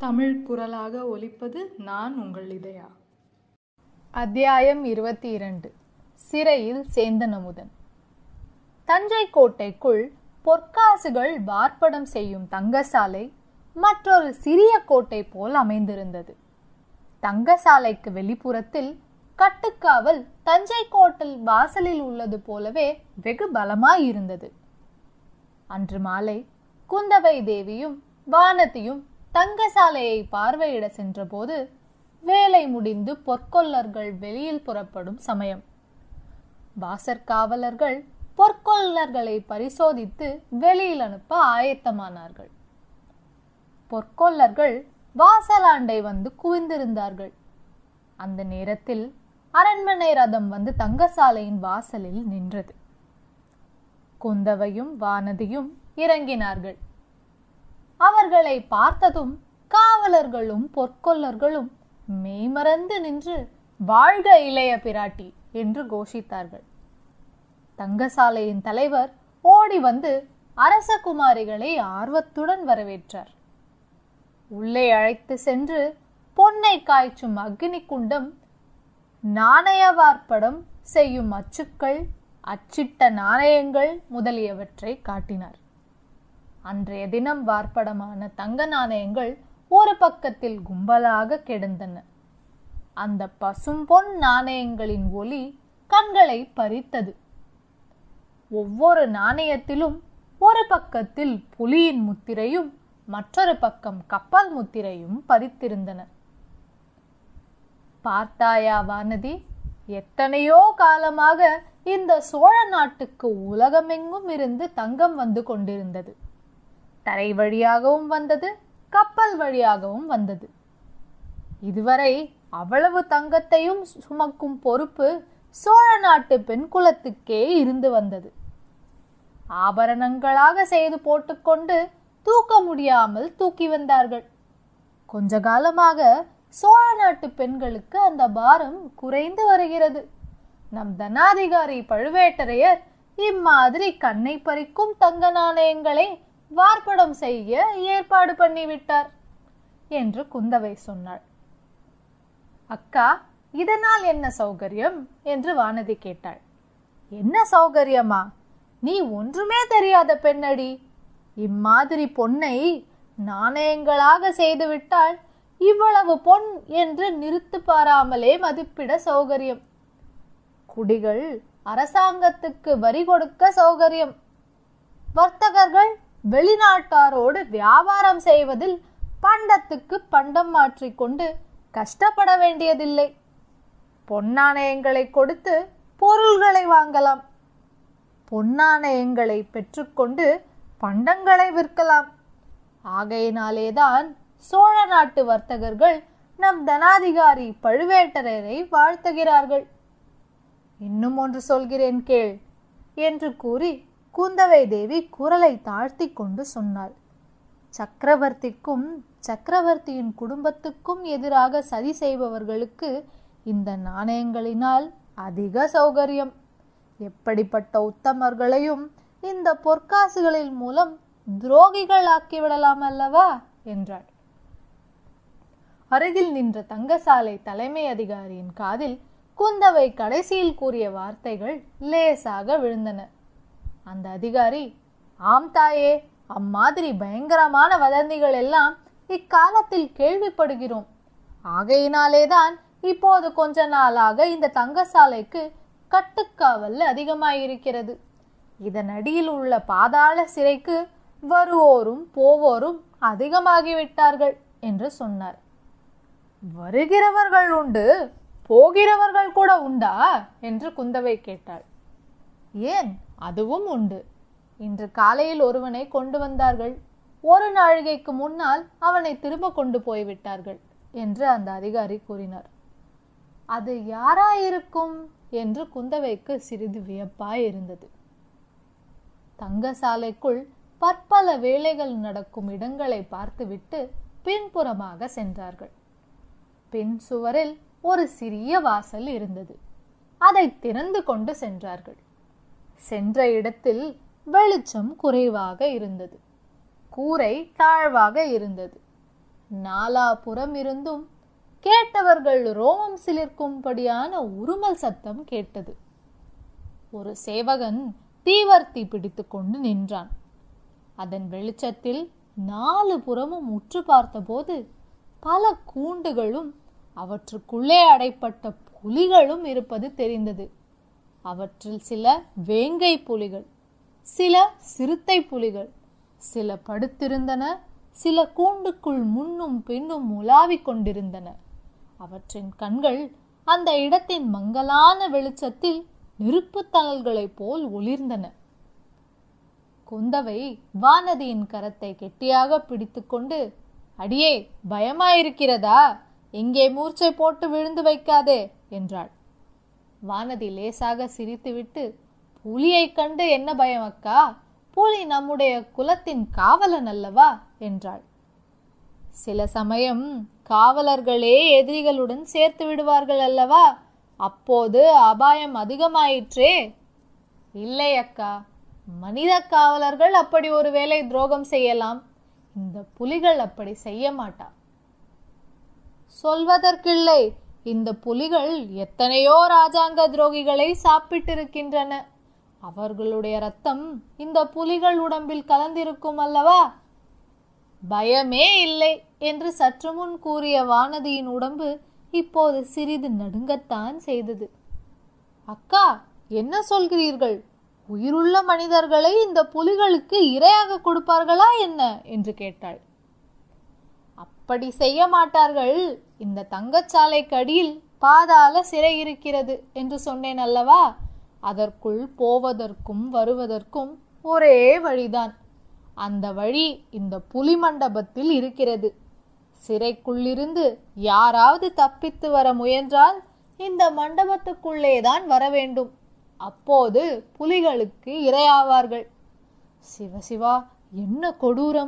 தமிழ் குரலாக ஒலிப்பது நான் உங்கள் இதயா அத்தியாயம் இருபத்தி இரண்டு சிறையில் சேந்தன் அமுதன் தஞ்சை கோட்டைக்குள் பொற்காசுகள் வார்ப்படம் செய்யும் தங்கசாலை மற்றொரு சிறிய கோட்டை போல் அமைந்திருந்தது தங்கசாலைக்கு வெளிப்புறத்தில் கட்டுக்காவல் தஞ்சை கோட்டில் வாசலில் உள்ளது போலவே வெகு பலமாயிருந்தது அன்று மாலை குந்தவை தேவியும் வானதியும் தங்கசாலையை பார்வையிட சென்றபோது வேலை முடிந்து பொற்கொல்லர்கள் வெளியில் புறப்படும் சமயம் வாசற்காவலர்கள் பொற்கொல்லர்களை பரிசோதித்து வெளியில் அனுப்ப ஆயத்தமானார்கள் பொற்கொல்லர்கள் வாசலாண்டை வந்து குவிந்திருந்தார்கள் அந்த நேரத்தில் அரண்மனை ரதம் வந்து தங்கசாலையின் வாசலில் நின்றது குந்தவையும் வானதியும் இறங்கினார்கள் அவர்களை பார்த்ததும் காவலர்களும் பொற்கொல்லர்களும் மெய்மறந்து நின்று வாழ்க இளைய பிராட்டி என்று கோஷித்தார்கள் தங்கசாலையின் தலைவர் ஓடி வந்து அரசகுமாரிகளை ஆர்வத்துடன் வரவேற்றார் உள்ளே அழைத்து சென்று பொன்னை காய்ச்சும் அக்னி குண்டம் நாணய வார்ப்படம் செய்யும் அச்சுக்கள் அச்சிட்ட நாணயங்கள் முதலியவற்றை காட்டினார் அன்றைய தினம் வார்ப்படமான தங்க நாணயங்கள் ஒரு பக்கத்தில் கும்பலாக கிடந்தன அந்த பசும்பொன் நாணயங்களின் ஒளி கண்களை பறித்தது ஒவ்வொரு நாணயத்திலும் ஒரு பக்கத்தில் புலியின் முத்திரையும் மற்றொரு பக்கம் கப்பல் முத்திரையும் பதித்திருந்தன பார்த்தாயா வானதி எத்தனையோ காலமாக இந்த சோழ நாட்டுக்கு உலகமெங்கும் இருந்து தங்கம் வந்து கொண்டிருந்தது தரை வழியாகவும் வந்தது கப்பல் வழியாகவும் வந்தது இதுவரை அவ்வளவு தங்கத்தையும் சுமக்கும் பொறுப்பு சோழ நாட்டு பெண் குலத்துக்கே இருந்து வந்தது ஆபரணங்களாக செய்து போட்டுக்கொண்டு தூக்க முடியாமல் தூக்கி வந்தார்கள் கொஞ்ச காலமாக சோழ நாட்டு பெண்களுக்கு அந்த பாரம் குறைந்து வருகிறது நம் தனாதிகாரி பழுவேட்டரையர் இம்மாதிரி கண்ணை பறிக்கும் தங்க நாணயங்களை வார்ப்படம் செய்ய ஏற்பாடு பண்ணிவிட்டார் என்று குந்தவை சொன்னாள் அக்கா இதனால் என்ன சௌகரியம் என்று வானதி கேட்டாள் என்ன சௌகரியமா நீ ஒன்றுமே தெரியாத பெண்ணடி இம்மாதிரி பொன்னை நாணயங்களாக செய்துவிட்டால் இவ்வளவு பொன் என்று நிறுத்து பாராமலே மதிப்பிட சௌகரியம் குடிகள் அரசாங்கத்துக்கு வரி கொடுக்க சௌகரியம் வர்த்தகர்கள் வெளிநாட்டாரோடு வியாபாரம் செய்வதில் பண்டத்துக்கு பண்டம் மாற்றிக்கொண்டு கஷ்டப்பட வேண்டியதில்லை பொன்னாணயங்களை கொடுத்து பொருள்களை வாங்கலாம் பொன்னாணயங்களை பெற்றுக்கொண்டு பண்டங்களை விற்கலாம் ஆகையினாலேதான் சோழ நாட்டு வர்த்தகர்கள் நம் தனாதிகாரி பழுவேட்டரையரை வாழ்த்துகிறார்கள் இன்னும் ஒன்று சொல்கிறேன் கேள் என்று கூறி குந்தவை தேவி குரலை தாழ்த்தி கொண்டு சொன்னாள் சக்கரவர்த்திக்கும் சக்கரவர்த்தியின் குடும்பத்துக்கும் எதிராக சதி செய்பவர்களுக்கு இந்த நாணயங்களினால் அதிக சௌகரியம் எப்படிப்பட்ட உத்தமர்களையும் இந்த பொற்காசுகளின் மூலம் துரோகிகள் ஆக்கிவிடலாம் அல்லவா என்றாள் அருகில் நின்ற தங்கசாலை தலைமை அதிகாரியின் காதில் குந்தவை கடைசியில் கூறிய வார்த்தைகள் லேசாக விழுந்தன அந்த அதிகாரி ஆம் தாயே அம்மாதிரி பயங்கரமான வதந்திகள் எல்லாம் இக்காலத்தில் கேள்விப்படுகிறோம் ஆகையினாலேதான் இப்போது கொஞ்ச நாளாக இந்த தங்கசாலைக்கு கட்டுக்காவல் அதிகமாயிருக்கிறது இதன் அடியில் உள்ள பாதாள சிறைக்கு வருவோரும் போவோரும் அதிகமாகிவிட்டார்கள் என்று சொன்னார் வருகிறவர்கள் உண்டு போகிறவர்கள் கூட உண்டா என்று குந்தவை கேட்டாள் ஏன் அதுவும் உண்டு இன்று காலையில் ஒருவனை கொண்டு வந்தார்கள் ஒரு நாழிகைக்கு முன்னால் அவனை திரும்ப கொண்டு போய்விட்டார்கள் என்று அந்த அதிகாரி கூறினார் அது யாராயிருக்கும் என்று குந்தவைக்கு சிறிது வியப்பாய் இருந்தது தங்கசாலைக்குள் பற்பல வேலைகள் நடக்கும் இடங்களை பார்த்துவிட்டு பின்புறமாக சென்றார்கள் பின் சுவரில் ஒரு சிறிய வாசல் இருந்தது அதை திறந்து கொண்டு சென்றார்கள் சென்ற இடத்தில் வெளிச்சம் குறைவாக இருந்தது கூரை தாழ்வாக இருந்தது நாலாபுறம் இருந்தும் கேட்டவர்கள் ரோமம் சிலிர்க்கும்படியான உருமல் சத்தம் கேட்டது ஒரு சேவகன் தீவர்த்தி பிடித்துக்கொண்டு நின்றான் அதன் வெளிச்சத்தில் நாலு புறமும் உற்று பார்த்தபோது பல கூண்டுகளும் அவற்றுக்குள்ளே அடைப்பட்ட புலிகளும் இருப்பது தெரிந்தது அவற்றில் சில வேங்கை புலிகள் சில சிறுத்தை புலிகள் சில படுத்திருந்தன சில கூண்டுக்குள் முன்னும் பின்னும் உலாவிக் கொண்டிருந்தன அவற்றின் கண்கள் அந்த இடத்தின் மங்கலான வெளிச்சத்தில் நெருப்புத் தணல்களைப் போல் ஒளிர்ந்தன குந்தவை வானதியின் கரத்தை கெட்டியாக பிடித்துக்கொண்டு அடியே பயமாயிருக்கிறதா இங்கே மூர்ச்சை போட்டு விழுந்து வைக்காதே என்றாள் வானதி லேசாக சிரித்துவிட்டு புலியைக் கண்டு என்ன பயம் அக்கா புலி நம்முடைய குலத்தின் காவலன் அல்லவா என்றாள் சில சமயம் காவலர்களே எதிரிகளுடன் சேர்த்து விடுவார்கள் அல்லவா அப்போது அபாயம் அதிகமாயிற்றே இல்லை அக்கா மனித காவலர்கள் அப்படி ஒருவேளை துரோகம் செய்யலாம் இந்த புலிகள் அப்படி செய்ய மாட்டா சொல்வதற்கில்லை இந்த புலிகள் எத்தனையோ ராஜாங்க துரோகிகளை சாப்பிட்டிருக்கின்றன அவர்களுடைய ரத்தம் இந்த புலிகள் உடம்பில் கலந்திருக்கும் அல்லவா பயமே இல்லை என்று சற்று முன் கூறிய வானதியின் உடம்பு இப்போது சிறிது நடுங்கத்தான் செய்தது அக்கா என்ன சொல்கிறீர்கள் உயிருள்ள மனிதர்களை இந்த புலிகளுக்கு இரையாக கொடுப்பார்களா என்ன என்று கேட்டாள் அப்படி செய்ய மாட்டார்கள் இந்த தங்கச்சாலைக்கு அடியில் பாதாள சிறை இருக்கிறது என்று சொன்னேன் அல்லவா அதற்குள் போவதற்கும் வருவதற்கும் ஒரே வழிதான் அந்த வழி இந்த புலி மண்டபத்தில் இருக்கிறது சிறைக்குள்ளிருந்து யாராவது தப்பித்து வர முயன்றால் இந்த மண்டபத்துக்குள்ளேதான் வர வேண்டும் அப்போது புலிகளுக்கு இரையாவார்கள் சிவசிவா என்ன கொடூரம்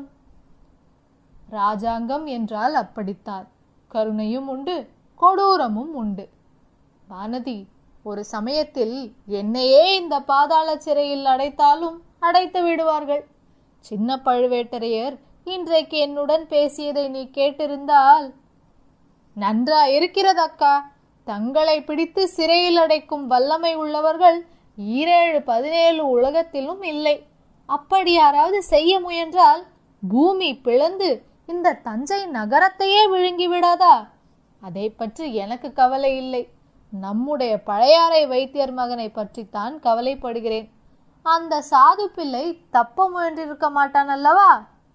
ராஜாங்கம் என்றால் அப்படித்தான் கருணையும் உண்டு கொடூரமும் உண்டு வானதி ஒரு சமயத்தில் என்னையே இந்த பாதாள சிறையில் அடைத்தாலும் அடைத்து விடுவார்கள் சின்ன பழுவேட்டரையர் இன்றைக்கு என்னுடன் பேசியதை நீ கேட்டிருந்தால் நன்றா இருக்கிறது அக்கா தங்களை பிடித்து சிறையில் அடைக்கும் வல்லமை உள்ளவர்கள் ஈரேழு பதினேழு உலகத்திலும் இல்லை அப்படி யாராவது செய்ய முயன்றால் பூமி பிளந்து இந்த தஞ்சை நகரத்தையே விழுங்கி விடாதா அதை பற்றி எனக்கு கவலை இல்லை நம்முடைய பழையாறை வைத்தியர் மகனை பற்றித்தான் கவலைப்படுகிறேன் அந்த சாது பிள்ளை தப்ப முயன்றிருக்க மாட்டான் அல்லவா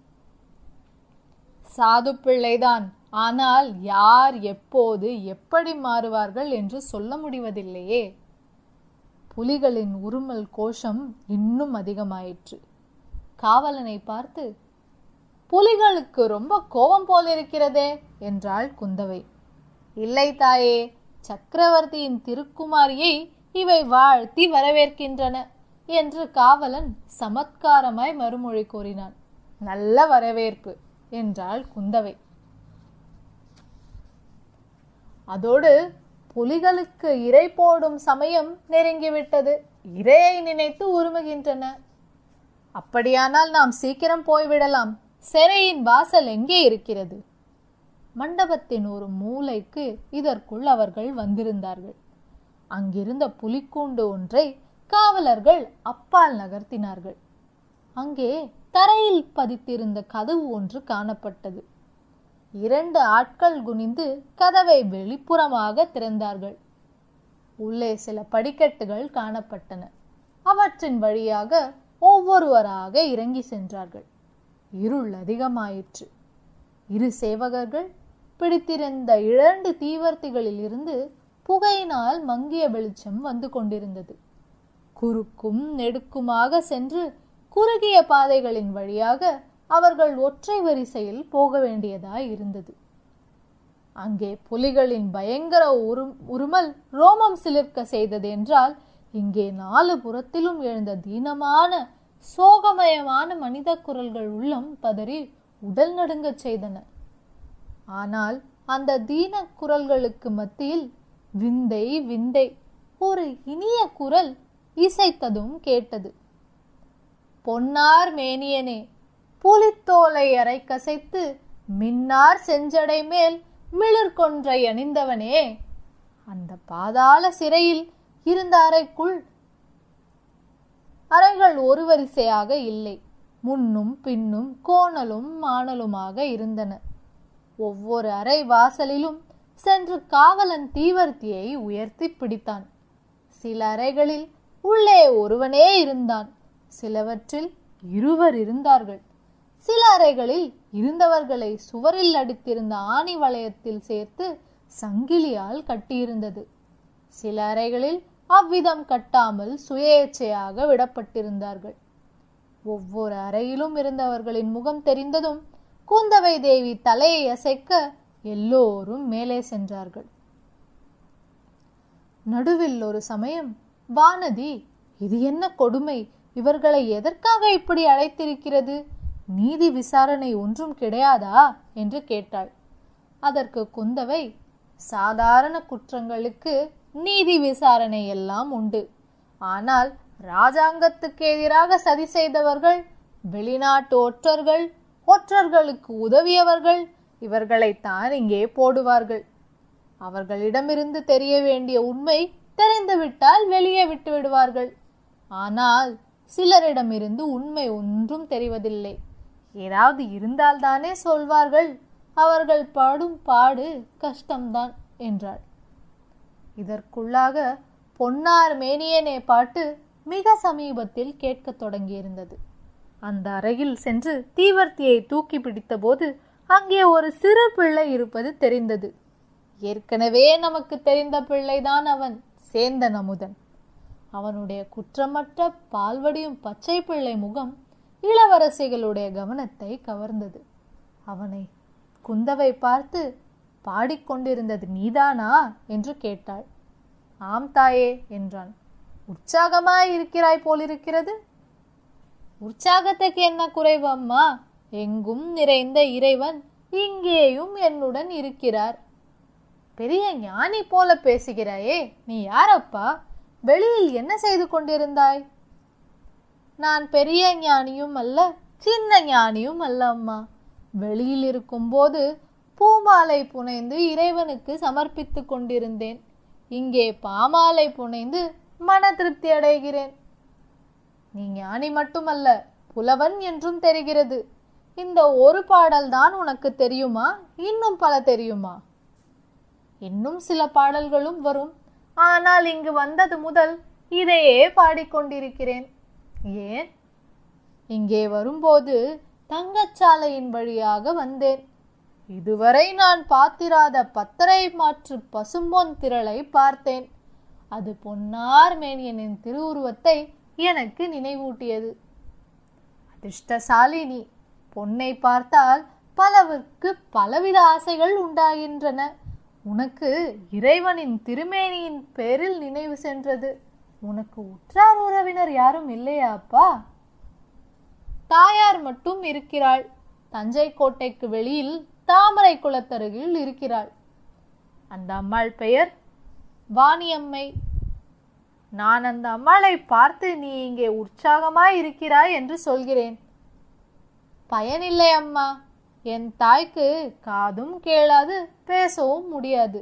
சாது பிள்ளைதான் ஆனால் யார் எப்போது எப்படி மாறுவார்கள் என்று சொல்ல முடிவதில்லையே புலிகளின் உருமல் கோஷம் இன்னும் அதிகமாயிற்று காவலனை பார்த்து புலிகளுக்கு ரொம்ப கோபம் போலிருக்கிறதே என்றாள் குந்தவை இல்லை தாயே சக்கரவர்த்தியின் திருக்குமாரியை இவை வாழ்த்தி வரவேற்கின்றன என்று காவலன் சமத்காரமாய் மறுமொழி கூறினான் நல்ல வரவேற்பு என்றாள் குந்தவை அதோடு புலிகளுக்கு இரை போடும் சமயம் நெருங்கிவிட்டது இரையை நினைத்து உருமுகின்றன அப்படியானால் நாம் சீக்கிரம் போய்விடலாம் சிறையின் வாசல் எங்கே இருக்கிறது மண்டபத்தின் ஒரு மூலைக்கு இதற்குள் அவர்கள் வந்திருந்தார்கள் அங்கிருந்த புலிக்கூண்டு ஒன்றை காவலர்கள் அப்பால் நகர்த்தினார்கள் அங்கே தரையில் பதித்திருந்த கதவு ஒன்று காணப்பட்டது இரண்டு ஆட்கள் குனிந்து கதவை வெளிப்புறமாக திறந்தார்கள் உள்ளே சில படிக்கட்டுகள் காணப்பட்டன அவற்றின் வழியாக ஒவ்வொருவராக இறங்கி சென்றார்கள் இருள் அதிகமாயிற்று இரு சேவகர்கள் பிடித்திருந்த இரண்டு தீவர்த்திகளில் இருந்து புகையினால் மங்கிய வெளிச்சம் வந்து கொண்டிருந்தது குறுக்கும் நெடுக்குமாக சென்று குறுகிய பாதைகளின் வழியாக அவர்கள் ஒற்றை வரிசையில் போக வேண்டியதாய் இருந்தது அங்கே புலிகளின் பயங்கர உரு உருமல் ரோமம் சிலிர்க்க செய்தது என்றால் இங்கே நாலு புறத்திலும் எழுந்த தீனமான சோகமயமான மனித குரல்கள் உள்ளம் பதறி உடல் நடுங்கச் செய்தன ஆனால் அந்த தீன குரல்களுக்கு மத்தியில் விந்தை விந்தை ஒரு இனிய குரல் இசைத்ததும் கேட்டது பொன்னார் மேனியனே புலித்தோலை அரை கசைத்து மின்னார் செஞ்சடை மேல் மிளிர் கொன்றை அணிந்தவனே அந்த பாதாள சிறையில் இருந்த அறைக்குள் அறைகள் ஒரு வரிசையாக இல்லை முன்னும் பின்னும் கோணலும் மாணலுமாக இருந்தன ஒவ்வொரு அறை வாசலிலும் சென்று காவலன் தீவர்த்தியை உயர்த்தி பிடித்தான் சில அறைகளில் உள்ளே ஒருவனே இருந்தான் சிலவற்றில் இருவர் இருந்தார்கள் சில அறைகளில் இருந்தவர்களை சுவரில் அடித்திருந்த ஆணி வளையத்தில் சேர்த்து சங்கிலியால் கட்டியிருந்தது சில அறைகளில் அவ்விதம் கட்டாமல் சுயேச்சையாக விடப்பட்டிருந்தார்கள் ஒவ்வொரு அறையிலும் இருந்தவர்களின் முகம் தெரிந்ததும் குந்தவை தேவி தலையை அசைக்க எல்லோரும் மேலே சென்றார்கள் நடுவில் ஒரு சமயம் வானதி இது என்ன கொடுமை இவர்களை எதற்காக இப்படி அழைத்திருக்கிறது நீதி விசாரணை ஒன்றும் கிடையாதா என்று கேட்டாள் அதற்கு குந்தவை சாதாரண குற்றங்களுக்கு நீதி விசாரணை எல்லாம் உண்டு ஆனால் ராஜாங்கத்துக்கு எதிராக சதி செய்தவர்கள் வெளிநாட்டு ஒற்றர்கள் ஒற்றர்களுக்கு உதவியவர்கள் இவர்களைத்தான் இங்கே போடுவார்கள் அவர்களிடமிருந்து தெரிய வேண்டிய உண்மை தெரிந்துவிட்டால் வெளியே விட்டு விடுவார்கள் ஆனால் சிலரிடமிருந்து உண்மை ஒன்றும் தெரிவதில்லை ஏதாவது இருந்தால்தானே சொல்வார்கள் அவர்கள் பாடும் பாடு கஷ்டம்தான் என்றாள் இதற்குள்ளாக பொன்னார் மேனியனே பாட்டு மிக சமீபத்தில் கேட்கத் தொடங்கியிருந்தது அந்த அறையில் சென்று தீவர்த்தியை தூக்கி பிடித்தபோது அங்கே ஒரு சிறு பிள்ளை இருப்பது தெரிந்தது ஏற்கனவே நமக்கு தெரிந்த பிள்ளைதான் அவன் சேந்தன் அமுதன் அவனுடைய குற்றமற்ற பால்வடியும் பச்சை பிள்ளை முகம் இளவரசிகளுடைய கவனத்தை கவர்ந்தது அவனை குந்தவை பார்த்து பாடிக்கொண்டிருந்தது நீதானா என்று கேட்டாள் ஆம் தாயே என்றான் உற்சாகமாய் இருக்கிறாய் போலிருக்கிறது உற்சாகத்துக்கு என்ன குறைவு அம்மா எங்கும் நிறைந்த இறைவன் இங்கேயும் என்னுடன் இருக்கிறார் பெரிய ஞானி போல பேசுகிறாயே நீ யாரப்பா வெளியில் என்ன செய்து கொண்டிருந்தாய் நான் பெரிய ஞானியும் அல்ல சின்ன ஞானியும் அல்ல அம்மா வெளியில் இருக்கும்போது பூமாலை புனைந்து இறைவனுக்கு சமர்ப்பித்துக் கொண்டிருந்தேன் இங்கே பாமாலை புனைந்து மன திருப்தி அடைகிறேன் நீ ஞானி மட்டுமல்ல புலவன் என்றும் தெரிகிறது இந்த ஒரு பாடல்தான் உனக்கு தெரியுமா இன்னும் பல தெரியுமா இன்னும் சில பாடல்களும் வரும் ஆனால் இங்கு வந்தது முதல் இதையே பாடிக்கொண்டிருக்கிறேன் ஏன் இங்கே வரும்போது தங்கச்சாலையின் வழியாக வந்தேன் இதுவரை நான் பார்த்திராத பத்தரை மாற்று பசும்பொன் திரளை பார்த்தேன் அது பொன்னார் மேனியனின் திருவுருவத்தை எனக்கு நினைவூட்டியது அதிர்ஷ்டசாலி நீ பொன்னை பார்த்தால் பலவிற்கு பலவித ஆசைகள் உண்டாகின்றன உனக்கு இறைவனின் திருமேனியின் பேரில் நினைவு சென்றது உனக்கு உற்றார் உறவினர் யாரும் இல்லையா அப்பா தாயார் மட்டும் இருக்கிறாள் தஞ்சை கோட்டைக்கு வெளியில் தாமரை குளத்தருகில் இருக்கிறாள் அந்த அம்மாள் பெயர் வாணியம்மை நான் அந்த அம்மாளை பார்த்து நீ இங்கே உற்சாகமாய் இருக்கிறாய் என்று சொல்கிறேன் பயனில்லை அம்மா என் தாய்க்கு காதும் கேளாது பேசவும் முடியாது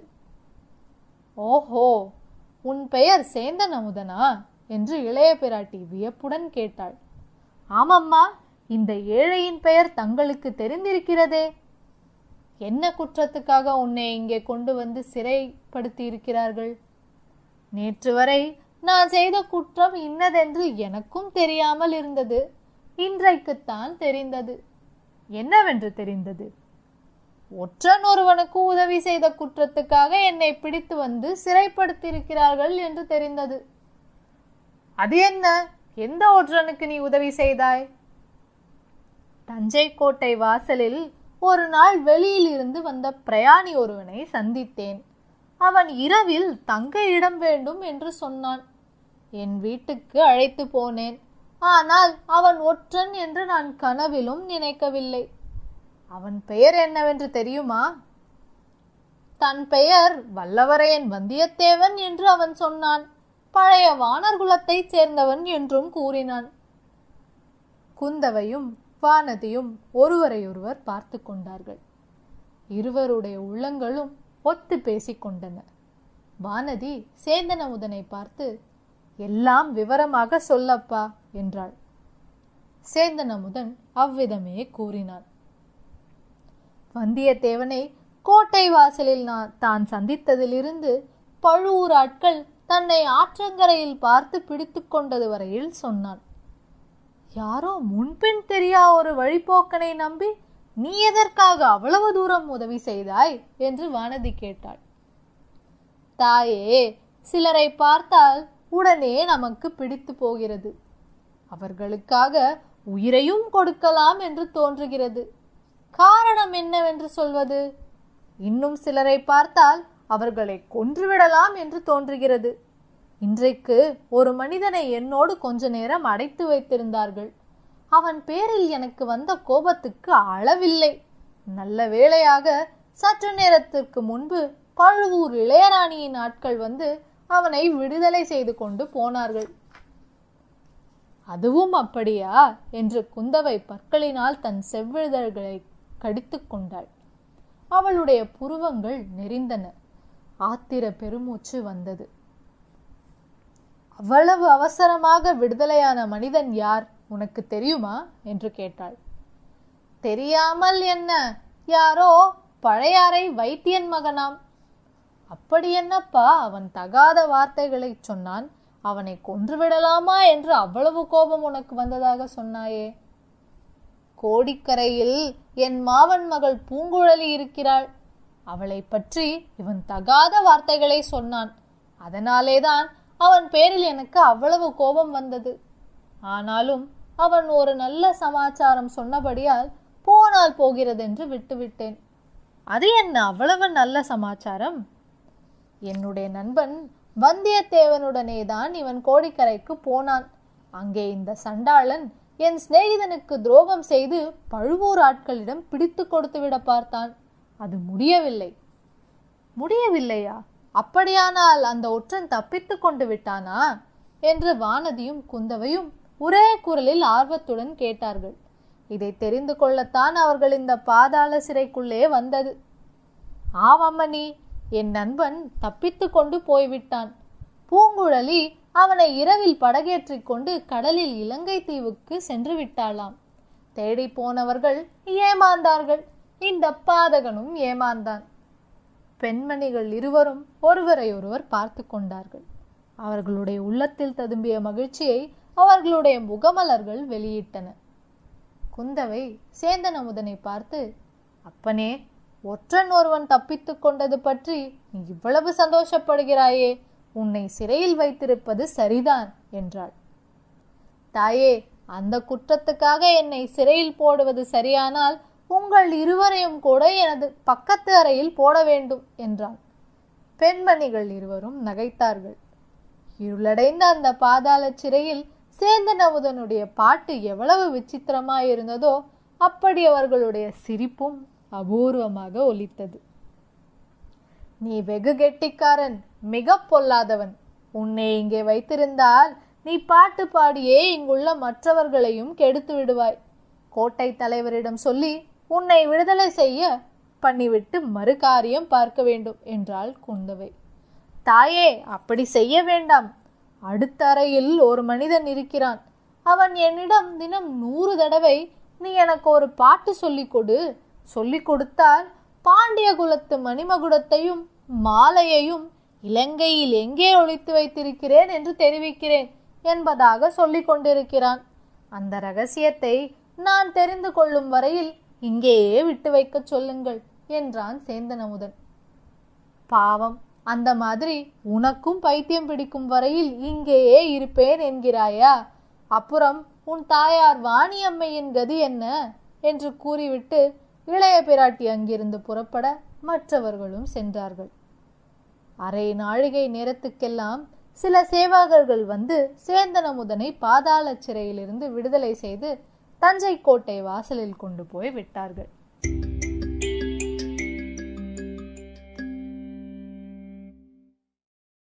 ஓஹோ உன் பெயர் சேந்தன் அமுதனா என்று இளைய பிராட்டி வியப்புடன் கேட்டாள் ஆமம்மா இந்த ஏழையின் பெயர் தங்களுக்கு தெரிந்திருக்கிறதே என்ன குற்றத்துக்காக உன்னை இங்கே கொண்டு வந்து சிறைப்படுத்தி இருக்கிறார்கள் நேற்று வரை நான் செய்த குற்றம் இன்னதென்று எனக்கும் தெரியாமல் இருந்தது இன்றைக்குத்தான் தெரிந்தது என்னவென்று தெரிந்தது ஒற்றன் ஒருவனுக்கு உதவி செய்த குற்றத்துக்காக என்னை பிடித்து வந்து சிறைப்படுத்தியிருக்கிறார்கள் என்று தெரிந்தது அது என்ன எந்த ஒற்றனுக்கு நீ உதவி செய்தாய் தஞ்சை கோட்டை வாசலில் ஒரு நாள் வெளியில் இருந்து வந்த பிரயாணி ஒருவனை சந்தித்தேன் அவன் இரவில் தங்க இடம் வேண்டும் என்று சொன்னான் என் வீட்டுக்கு அழைத்து போனேன் ஆனால் அவன் ஒற்றன் என்று நான் கனவிலும் நினைக்கவில்லை அவன் பெயர் என்னவென்று தெரியுமா தன் பெயர் வல்லவரையன் வந்தியத்தேவன் என்று அவன் சொன்னான் பழைய வானர் குலத்தைச் சேர்ந்தவன் என்றும் கூறினான் குந்தவையும் வானதியும் ஒருவரையொருவர் பார்த்து கொண்டார்கள் இருவருடைய உள்ளங்களும் ஒத்து பேசிக்கொண்டன வானதி சேந்தன் அமுதனை பார்த்து எல்லாம் விவரமாக சொல்லப்பா என்றாள் சேந்தன் அமுதன் அவ்விதமே கூறினான் வந்தியத்தேவனை கோட்டை வாசலில் நான் தான் சந்தித்ததிலிருந்து பழுவூர் ஆட்கள் தன்னை ஆற்றங்கரையில் பார்த்து பிடித்து கொண்டது வரையில் சொன்னான் யாரோ முன்பின் தெரியா ஒரு வழிபோக்கனை நம்பி நீ எதற்காக அவ்வளவு தூரம் உதவி செய்தாய் என்று வானதி கேட்டாள் தாயே சிலரை பார்த்தால் உடனே நமக்கு பிடித்து போகிறது அவர்களுக்காக உயிரையும் கொடுக்கலாம் என்று தோன்றுகிறது காரணம் என்னவென்று சொல்வது இன்னும் சிலரை பார்த்தால் அவர்களை கொன்றுவிடலாம் என்று தோன்றுகிறது இன்றைக்கு ஒரு மனிதனை என்னோடு கொஞ்ச நேரம் அடைத்து வைத்திருந்தார்கள் அவன் பேரில் எனக்கு வந்த கோபத்துக்கு அளவில்லை நல்ல வேளையாக சற்று நேரத்திற்கு முன்பு பழுவூர் இளையராணியின் ஆட்கள் வந்து அவனை விடுதலை செய்து கொண்டு போனார்கள் அதுவும் அப்படியா என்று குந்தவை பற்களினால் தன் செவ்விதழ்களை கடித்துக் கொண்டாள் அவளுடைய புருவங்கள் நெறிந்தன ஆத்திர பெருமூச்சு வந்தது அவ்வளவு அவசரமாக விடுதலையான மனிதன் யார் உனக்கு தெரியுமா என்று கேட்டாள் தெரியாமல் என்ன யாரோ பழையாறை வைத்தியன் மகனாம் அப்படி என்னப்பா அவன் தகாத வார்த்தைகளை சொன்னான் அவனை கொன்றுவிடலாமா என்று அவ்வளவு கோபம் உனக்கு வந்ததாக சொன்னாயே கோடிக்கரையில் என் மாவன் மகள் பூங்குழலி இருக்கிறாள் அவளை பற்றி இவன் தகாத வார்த்தைகளை சொன்னான் அதனாலேதான் அவன் பேரில் எனக்கு அவ்வளவு கோபம் வந்தது ஆனாலும் அவன் ஒரு நல்ல சமாச்சாரம் சொன்னபடியால் போனால் போகிறதென்று விட்டுவிட்டேன் அது என்ன அவ்வளவு நல்ல சமாச்சாரம் என்னுடைய நண்பன் வந்தியத்தேவனுடனே தான் இவன் கோடிக்கரைக்கு போனான் அங்கே இந்த சண்டாளன் என் சிநேகிதனுக்கு துரோகம் செய்து பழுவூர் ஆட்களிடம் பிடித்து கொடுத்து விட பார்த்தான் அது முடியவில்லை முடியவில்லையா அப்படியானால் அந்த ஒற்றன் தப்பித்து கொண்டு விட்டானா என்று வானதியும் குந்தவையும் ஒரே குரலில் ஆர்வத்துடன் கேட்டார்கள் இதை தெரிந்து கொள்ளத்தான் அவர்கள் இந்த பாதாள சிறைக்குள்ளே வந்தது ஆமம்மணி என் நண்பன் தப்பித்து கொண்டு போய்விட்டான் பூங்குழலி அவனை இரவில் படகேற்றிக் கொண்டு கடலில் இலங்கை தீவுக்கு சென்று விட்டாளாம் தேடி போனவர்கள் ஏமாந்தார்கள் இந்த பாதகனும் ஏமாந்தான் பெண்மணிகள் இருவரும் ஒருவரை ஒருவர் பார்த்து கொண்டார்கள் அவர்களுடைய உள்ளத்தில் ததும்பிய மகிழ்ச்சியை அவர்களுடைய முகமலர்கள் வெளியிட்டன குந்தவை சேந்தன் அமுதனை பார்த்து அப்பனே ஒற்றன் ஒருவன் தப்பித்துக் கொண்டது பற்றி நீ இவ்வளவு சந்தோஷப்படுகிறாயே உன்னை சிறையில் வைத்திருப்பது சரிதான் என்றாள் தாயே அந்த குற்றத்துக்காக என்னை சிறையில் போடுவது சரியானால் உங்கள் இருவரையும் கூட எனது பக்கத்து அறையில் போட வேண்டும் என்றான் பெண்மணிகள் இருவரும் நகைத்தார்கள் இருளடைந்த அந்த பாதாள சிறையில் சேந்தன் அமுதனுடைய பாட்டு எவ்வளவு விசித்திரமாயிருந்ததோ அப்படி அவர்களுடைய சிரிப்பும் அபூர்வமாக ஒலித்தது நீ வெகு கெட்டிக்காரன் மிக பொல்லாதவன் உன்னை இங்கே வைத்திருந்தால் நீ பாட்டு பாடியே இங்குள்ள மற்றவர்களையும் கெடுத்து விடுவாய் கோட்டை தலைவரிடம் சொல்லி உன்னை விடுதலை செய்ய பண்ணிவிட்டு மறு காரியம் பார்க்க வேண்டும் என்றாள் குந்தவை தாயே அப்படி செய்ய வேண்டாம் அடுத்த அறையில் ஒரு மனிதன் இருக்கிறான் அவன் என்னிடம் தினம் நூறு தடவை நீ எனக்கு ஒரு பாட்டு சொல்லிக் கொடு சொல்லிக் கொடுத்தால் பாண்டிய குலத்து மணிமகுடத்தையும் மாலையையும் இலங்கையில் எங்கே ஒளித்து வைத்திருக்கிறேன் என்று தெரிவிக்கிறேன் என்பதாக சொல்லிக் கொண்டிருக்கிறான் அந்த ரகசியத்தை நான் தெரிந்து கொள்ளும் வரையில் இங்கேயே விட்டு வைக்கச் சொல்லுங்கள் என்றான் சேந்தன் அமுதன் பாவம் அந்த மாதிரி உனக்கும் பைத்தியம் பிடிக்கும் வரையில் இங்கேயே இருப்பேன் என்கிறாயா அப்புறம் உன் தாயார் வாணியம்மையின் கதி என்ன என்று கூறிவிட்டு இளைய பிராட்டி அங்கிருந்து புறப்பட மற்றவர்களும் சென்றார்கள் அரை நாழிகை நேரத்துக்கெல்லாம் சில சேவகர்கள் வந்து சேந்தன் அமுதனை பாதாள சிறையிலிருந்து விடுதலை செய்து தஞ்சை கோட்டை வாசலில் கொண்டு போய் விட்டார்கள்